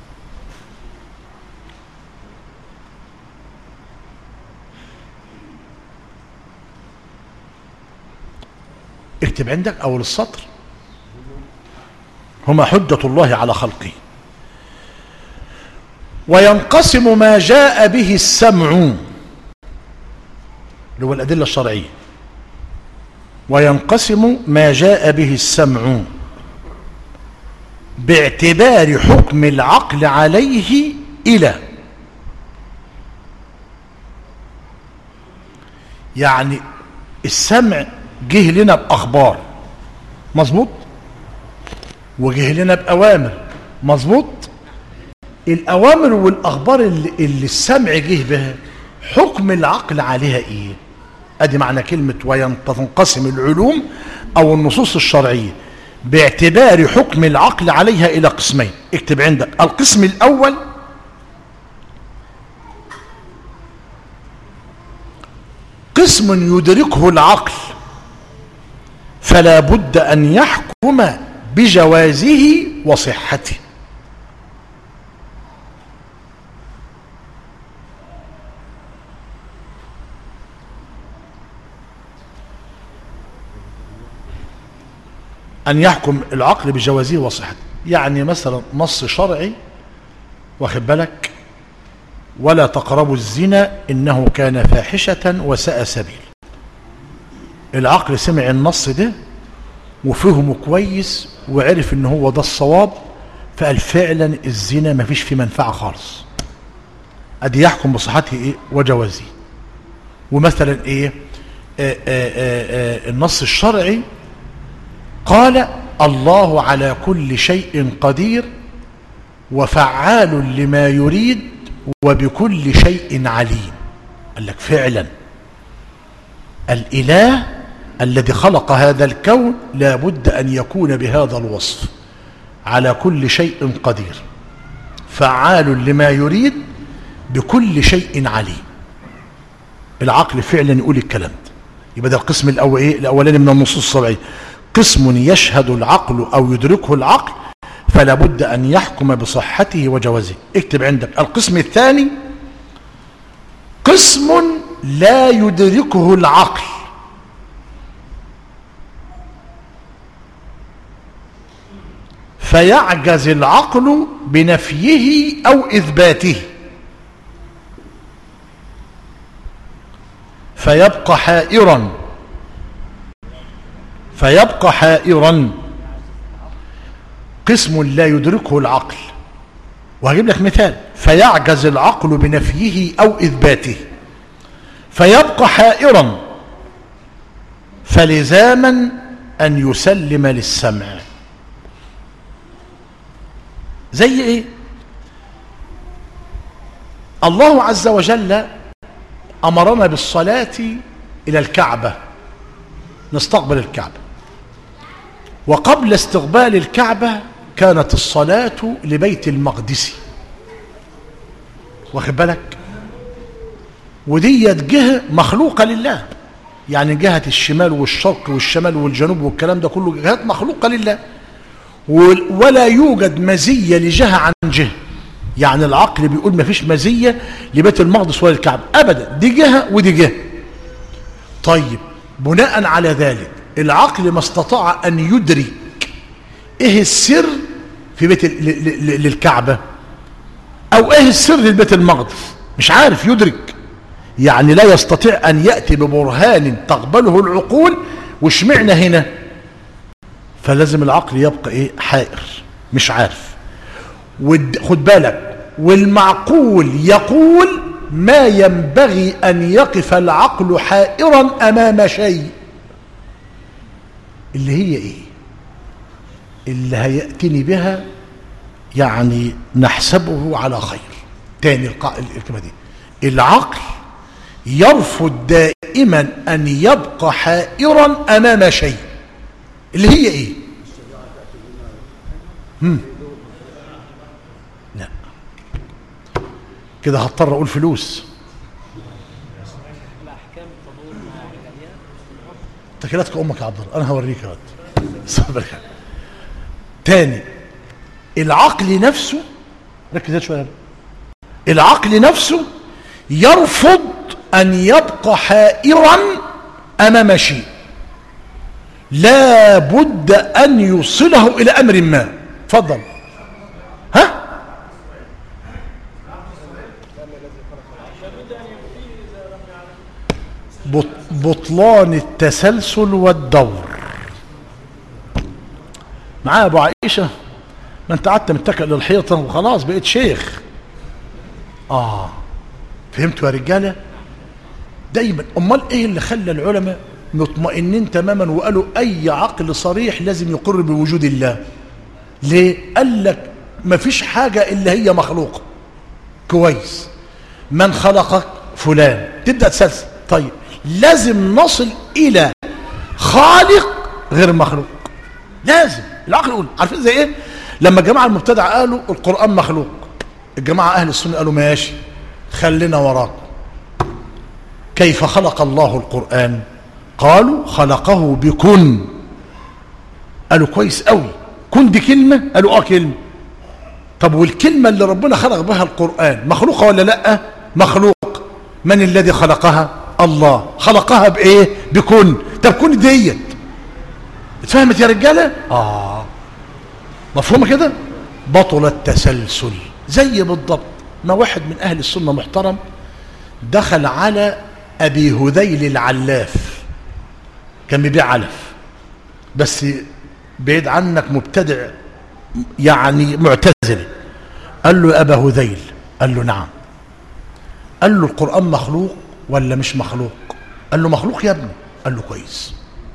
اكتب عندك أول السطر هما حجة الله على خلقه وينقسم ما جاء به السمع اللي هو الأدلة الشرعية وينقسم ما جاء به السمع باعتبار حكم العقل عليه إلى يعني السمع جه لنا بأخبار مظبوط وجه لنا بأوامر مظبوط الأوامر والأخبار اللي, اللي السمع جه بها حكم العقل عليها إيه أدي معنى كلمة وتنقسم العلوم أو النصوص الشرعية باعتبار حكم العقل عليها إلى قسمين اكتب عندك القسم الأول قسم يدركه العقل فلا بد أن يحكم بجوازه وصحته أن يحكم العقل بجوازه وصحته يعني مثلا نص شرعي واخد بالك ولا تقربوا الزنا إنه كان فاحشة وساء سبيل العقل سمع النص ده وفهمه كويس وعرف ان هو ده الصواب فقال فعلا الزنا ما فيش فيه منفعة خالص ادي يحكم بصحته ايه وجوازه ومثلا ايه آآ آآ آآ النص الشرعي قال الله على كل شيء قدير وفعال لما يريد وبكل شيء عليم قال لك فعلا الإله الذي خلق هذا الكون لا بد أن يكون بهذا الوصف على كل شيء قدير فعال لما يريد بكل شيء عليم العقل فعلا يقول الكلام ده يبقى ده القسم الأول إيه؟ الأولاني من النصوص السبعية قسم يشهد العقل أو يدركه العقل فلا بد أن يحكم بصحته وجوازه اكتب عندك القسم الثاني قسم لا يدركه العقل فيعجز العقل بنفيه أو إثباته فيبقى حائرا فيبقى حائرا قسم لا يدركه العقل وهجيب لك مثال فيعجز العقل بنفيه أو إثباته فيبقى حائرا فلزاما أن يسلم للسمع زي ايه الله عز وجل امرنا بالصلاه الى الكعبه نستقبل الكعبه وقبل استقبال الكعبه كانت الصلاه لبيت المقدس واخد بالك وديت جهه مخلوقه لله يعني جهه الشمال والشرق والشمال والجنوب والكلام ده كله جهات مخلوقه لله ولا يوجد مزية لجهة عن جهة يعني العقل بيقول ما فيش مزية لبيت المقدس ولا الكعبة أبدا دي جهة ودي جهة طيب بناء على ذلك العقل ما استطاع أن يدرك إيه السر في بيت للكعبة أو إيه السر للبيت المقدس مش عارف يدرك يعني لا يستطيع أن يأتي ببرهان تقبله العقول وشمعنا هنا فلازم العقل يبقى ايه حائر مش عارف خد بالك والمعقول يقول ما ينبغي ان يقف العقل حائرا امام شيء اللي هي ايه اللي هياتني بها يعني نحسبه على خير تاني الكلمه دي العقل يرفض دائما ان يبقى حائرا امام شيء اللي هي ايه هم. لا كده هضطر اقول فلوس تكلاتك امك يا عبد الله انا هوريك يا صبر تاني العقل نفسه ركز شويه العقل نفسه يرفض ان يبقى حائرا امام شيء لا بد أن يوصله إلى أمر ما تفضل ها بطلان التسلسل والدور معاه ابو عائشه ما انت قعدت متكئ للحيطه وخلاص بقيت شيخ اه فهمتوا يا رجاله دايما امال ايه اللي خلى العلماء مطمئنين تماما وقالوا اي عقل صريح لازم يقر بوجود الله ليه قال لك ما فيش حاجة الا هي مخلوقة كويس من خلقك فلان تبدأ تسلسل طيب لازم نصل الى خالق غير مخلوق لازم العقل يقول عارفين زي ايه لما الجماعة المبتدع قالوا القرآن مخلوق الجماعة اهل السنة قالوا ماشي خلينا وراكم كيف خلق الله القرآن قالوا خلقه بكن قالوا كويس قوي كن دي كلمة قالوا اه كلمة طب والكلمة اللي ربنا خلق بها القرآن مخلوقة ولا لا مخلوق من الذي خلقها الله خلقها بايه بكن طب كن ديت اتفهمت يا رجالة اه مفهومة كده بطل التسلسل زي بالضبط ما واحد من اهل السنة محترم دخل على ابي هذيل العلاف كان بيبيع علف بس بعيد عنك مبتدع يعني معتزل قال له يا ابا هذيل قال له نعم قال له القرآن مخلوق ولا مش مخلوق قال له مخلوق يا ابني قال له كويس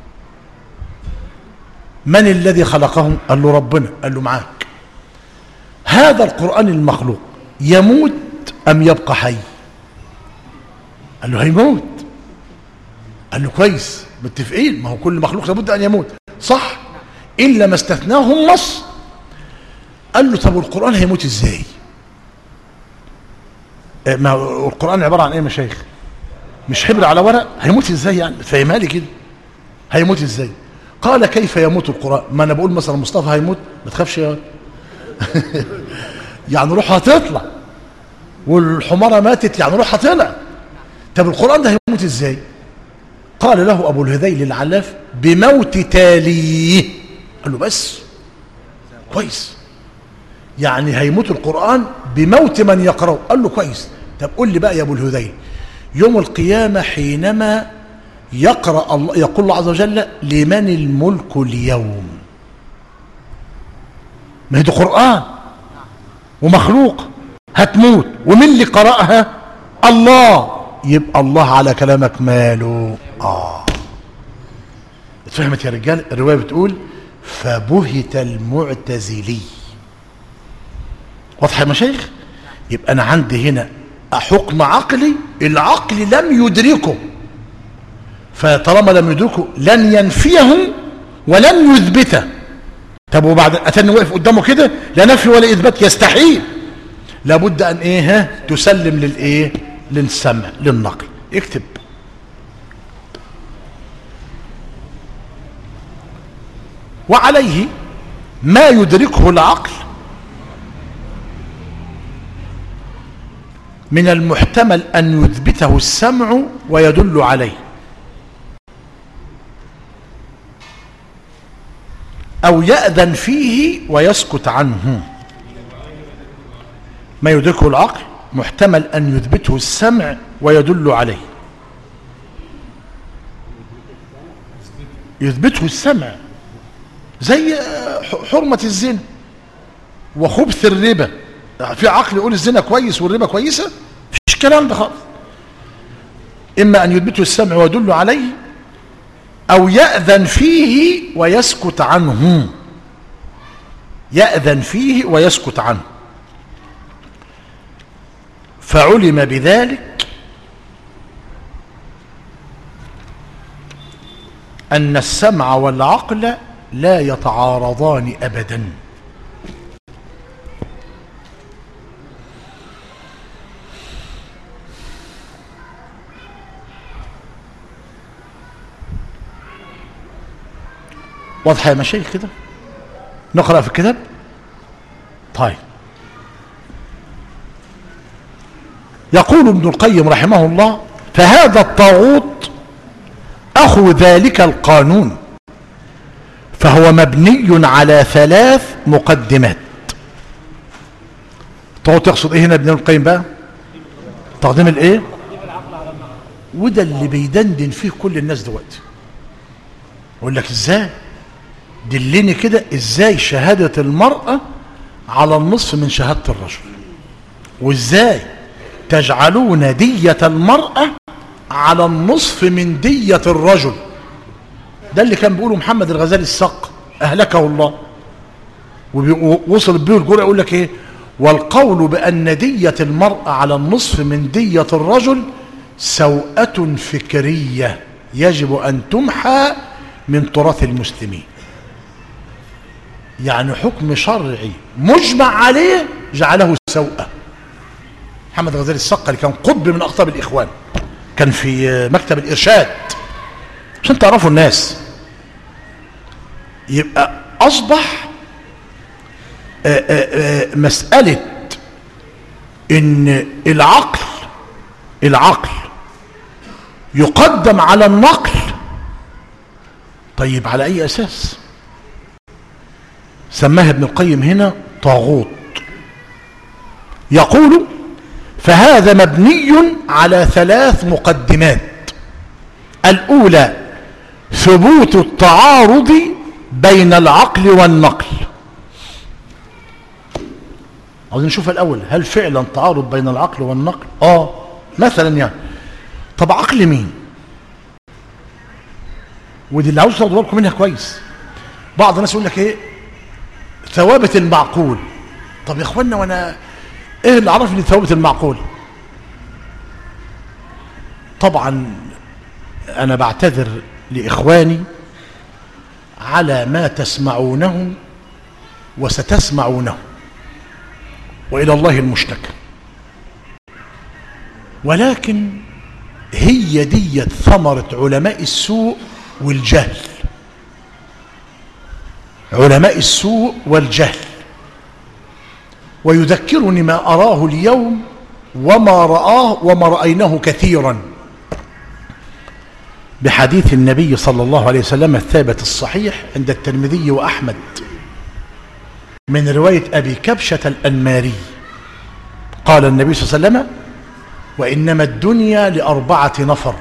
من الذي خلقه قال له ربنا قال له معاك هذا القرآن المخلوق يموت أم يبقى حي قال له هيموت قال له كويس متفقين ما هو كل مخلوق لابد أن يموت صح إلا ما استثناه النص قال له طب القرآن هيموت ازاي ما هو القرآن عبارة عن ايه يا مشايخ مش حبر على ورق هيموت ازاي يعني فهمها لي كده هيموت ازاي قال كيف يموت القرآن ما انا بقول مثلا مصطفى هيموت ما تخافش يا يعني روحها هتطلع والحمارة ماتت يعني روحها طلع طب القرآن ده هيموت ازاي قال له ابو الهذيل العلاف بموت تاليه قال له بس كويس يعني هيموت القرآن بموت من يقرأه قال له كويس طب قول لي بقى يا ابو الهذيل يوم القيامة حينما يقرأ الله يقول الله عز وجل لمن الملك اليوم ما هي ده قرآن ومخلوق هتموت ومن اللي قرأها الله يبقى الله على كلامك ماله آه اتفهمت يا رجال الرواية بتقول فبهت المعتزلي واضح يا مشايخ يبقى انا عندي هنا حكم عقلي العقل لم يدركه فطالما لم يدركه لن ينفيه ولن يثبته طب وبعد اتاني واقف قدامه كده لا نفي ولا اثبات يستحيل لابد ان ايه ها تسلم للايه للسمع للنقل اكتب وعليه ما يدركه العقل من المحتمل أن يثبته السمع ويدل عليه أو يأذن فيه ويسكت عنه ما يدركه العقل محتمل أن يثبته السمع ويدل عليه يثبته السمع زي حرمة الزنا وخبث الربا في عقل يقول الزنا كويس والربا كويسة فيش كلام ده خالص إما أن يثبته السمع ويدل عليه أو يأذن فيه ويسكت عنه يأذن فيه ويسكت عنه فعلم بذلك أن السمع والعقل لا يتعارضان أبدا واضحة يا مشايخ كده نقرأ في الكتاب طيب يقول ابن القيم رحمه الله فهذا الطاغوت أخو ذلك القانون فهو مبني على ثلاث مقدمات الطاغوت يقصد ايه هنا ابن القيم بقى تقديم الايه وده اللي بيدندن فيه كل الناس دلوقتي يقول لك ازاي دلني كده ازاي شهادة المرأة على النصف من شهادة الرجل وازاي تجعلون دية المرأة على النصف من دية الرجل ده اللي كان بيقوله محمد الغزالي السق أهلكه الله ووصل بيه الجرأة يقول لك ايه والقول بأن دية المرأة على النصف من دية الرجل سوءة فكرية يجب أن تمحى من تراث المسلمين يعني حكم شرعي مجمع عليه جعله سوءة محمد غزالي السقا اللي كان قطب من أقطاب الإخوان كان في مكتب الإرشاد عشان تعرفوا الناس يبقى أصبح آآ آآ مسألة إن العقل العقل يقدم على النقل طيب على أي أساس سماها ابن القيم هنا طاغوت يقول فهذا مبني على ثلاث مقدمات الأولى ثبوت التعارض بين العقل والنقل عاوزين نشوف الأول هل فعلا تعارض بين العقل والنقل آه مثلا يعني طب عقل مين ودي اللي عاوز تاخدوا بالكم منها كويس بعض الناس يقول لك ايه ثوابت المعقول طب يا اخوانا وانا ايه اللي عرفني ثوابت المعقول طبعا انا بعتذر لاخواني على ما تسمعونه وستسمعونه والى الله المشتكى ولكن هي دية ثمرة علماء السوء والجهل علماء السوء والجهل ويذكرني ما أراه اليوم وما رآه وما رأيناه كثيرا بحديث النبي صلى الله عليه وسلم الثابت الصحيح عند الترمذي وأحمد من رواية أبي كبشة الأنماري قال النبي صلى الله عليه وسلم وإنما الدنيا لأربعة نفر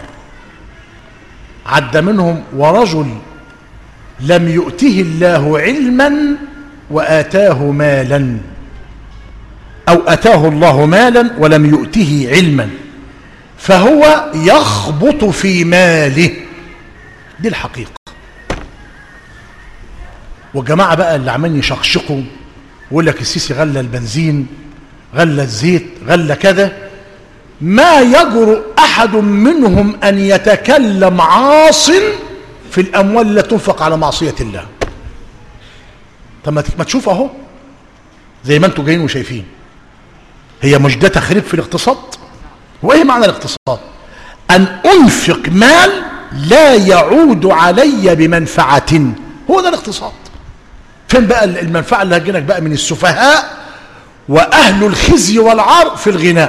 عد منهم ورجل لم يؤته الله علما وآتاه مالا أو أتاه الله مالا ولم يؤته علما فهو يخبط في ماله دي الحقيقة والجماعة بقى اللي عمالين يشقشقوا ويقول لك السيسي غلى البنزين غلى الزيت غلى كذا ما يجرؤ أحد منهم أن يتكلم عاص في الأموال التي تنفق على معصية الله طب ما تشوف أهو زي ما انتم جايين وشايفين هي مش ده تخريب في الاقتصاد وإيه معنى الاقتصاد أن أنفق مال لا يعود علي بمنفعة هو ده الاقتصاد فين بقى المنفعة اللي هتجيلك بقى من السفهاء وأهل الخزي والعار في الغناء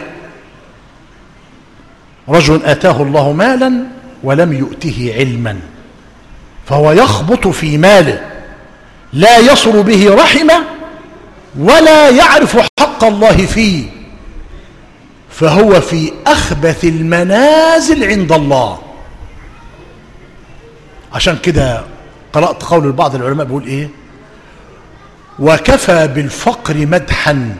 رجل آتاه الله مالا ولم يؤته علما فهو يخبط في ماله لا يصل به رحمه ولا يعرف حق الله فيه فهو في أخبث المنازل عند الله عشان كده قرأت قول بعض العلماء بيقول إيه وكفى بالفقر مدحا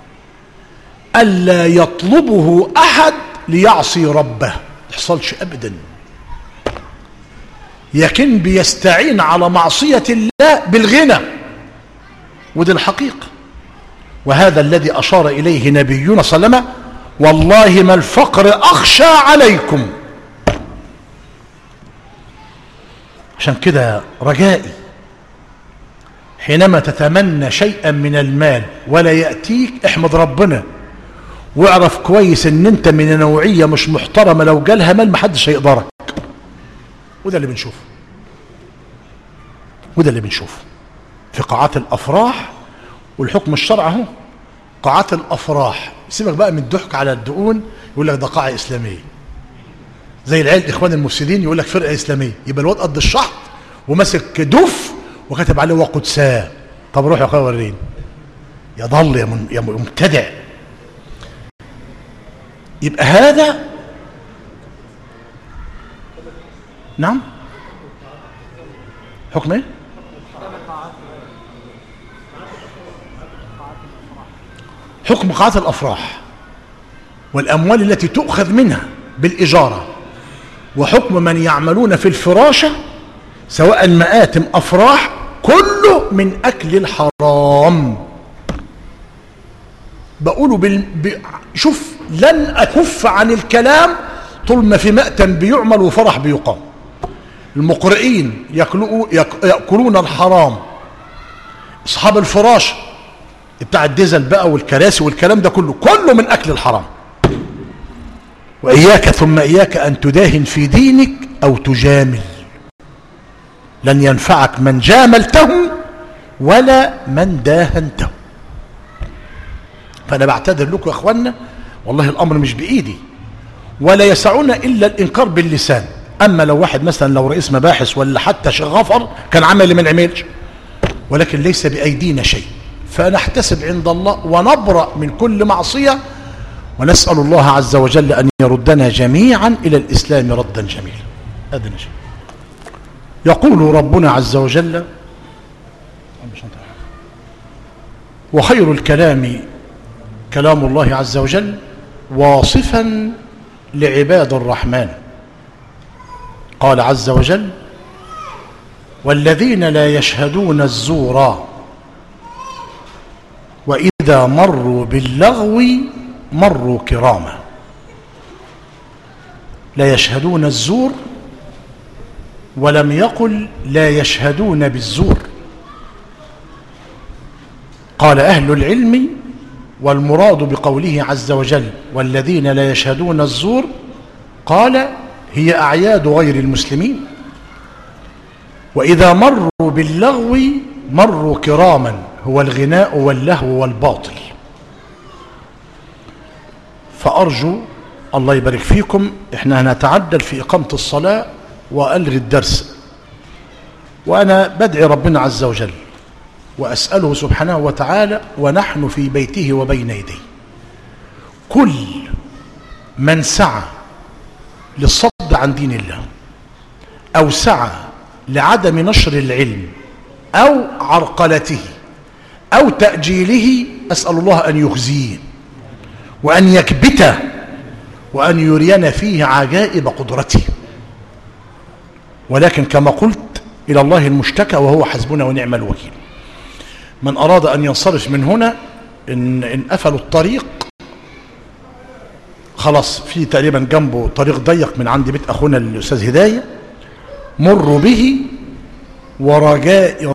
ألا يطلبه أحد ليعصي ربه يحصلش أبدا لكن بيستعين على معصية الله بالغنى ودي الحقيقة وهذا الذي أشار إليه نبينا صلى الله عليه وسلم والله ما الفقر أخشى عليكم عشان كده رجائي حينما تتمنى شيئا من المال ولا يأتيك احمد ربنا واعرف كويس ان انت من نوعية مش محترمة لو جالها مال محدش هيقدرك وده اللي بنشوفه وده اللي بنشوفه في قاعات الافراح والحكم الشرعي اهو قاعات الافراح سيبك بقى من الضحك على الدقون يقول لك ده قاعه اسلاميه زي العيال الاخوان المفسدين يقول لك فرقه اسلاميه يبقى الواد قد الشحط وماسك دف وكتب عليه وقدساه طب روح يا اخويا وريني يا ضل يا من يا مبتدع يبقى هذا نعم حكم ايه حكم قاعات الافراح والاموال التي تؤخذ منها بالاجاره وحكم من يعملون في الفراشة سواء مآتم أفراح كله من أكل الحرام بقوله بال... ب... شوف لن أكف عن الكلام طول ما في مأتم بيعمل وفرح بيقام المقرئين يأكلوا... يأكلون الحرام أصحاب الفراش بتاع الديزل بقى والكراسي والكلام ده كله كله من أكل الحرام وإياك ثم إياك أن تداهن في دينك أو تجامل لن ينفعك من جاملته ولا من داهنته فأنا بعتذر لكم يا أخوانا والله الأمر مش بإيدي ولا يسعنا إلا الإنكار باللسان أما لو واحد مثلا لو رئيس مباحث ولا حتى شغفر كان عمل اللي ما نعملش ولكن ليس بأيدينا شيء فنحتسب عند الله ونبرأ من كل معصية ونسأل الله عز وجل أن يردنا جميعا إلى الإسلام ردا جميلا هذا نجي يقول ربنا عز وجل وخير الكلام كلام الله عز وجل واصفا لعباد الرحمن قال عز وجل والذين لا يشهدون الزور وإذا مروا باللغو مروا كراما لا يشهدون الزور ولم يقل لا يشهدون بالزور قال أهل العلم والمراد بقوله عز وجل والذين لا يشهدون الزور قال هي أعياد غير المسلمين وإذا مروا باللغو مروا كراما هو الغناء واللهو والباطل فأرجو الله يبارك فيكم احنا هنتعدل في إقامة الصلاة وألغي الدرس وأنا بدعي ربنا عز وجل وأسأله سبحانه وتعالى ونحن في بيته وبين يديه كل من سعى للصد عن دين الله أو سعى لعدم نشر العلم أو عرقلته أو تأجيله أسأل الله أن يخزيه وأن يكبته وأن يرينا فيه عجائب قدرته ولكن كما قلت إلى الله المشتكى وهو حسبنا ونعم الوكيل من أراد أن ينصرف من هنا إن, إن قفلوا الطريق خلاص في تقريبا جنبه طريق ضيق من عند بيت أخونا الأستاذ هداية مروا به ورجاء